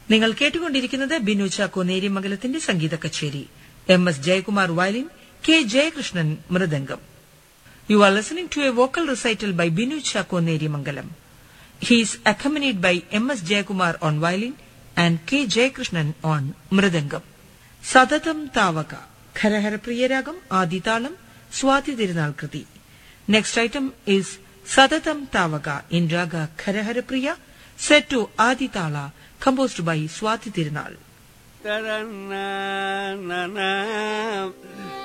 നിങ്ങൾ കേട്ടുകൊണ്ടിരിക്കുന്നത് ബിനു ചാക്കോ നേരിമംഗലത്തിന്റെ സംഗീത കച്ചേരി M S Jayakumar violin K Jayakrishnan mridangam you are listening to a vocal recital by Binu Chacko Nerimangalam he is accompanied by M S Jayakumar on violin and K Jayakrishnan on mridangam Sathatham Thavaka ഖരഹരപ്രിയരാഗം ആദിതാളം Swathi തിരുനാൾ കൃതി next item is Sathatham Thavaka in raga Kharaharapriya set to Adi tala composed by Swathi Thirunal തരന്ന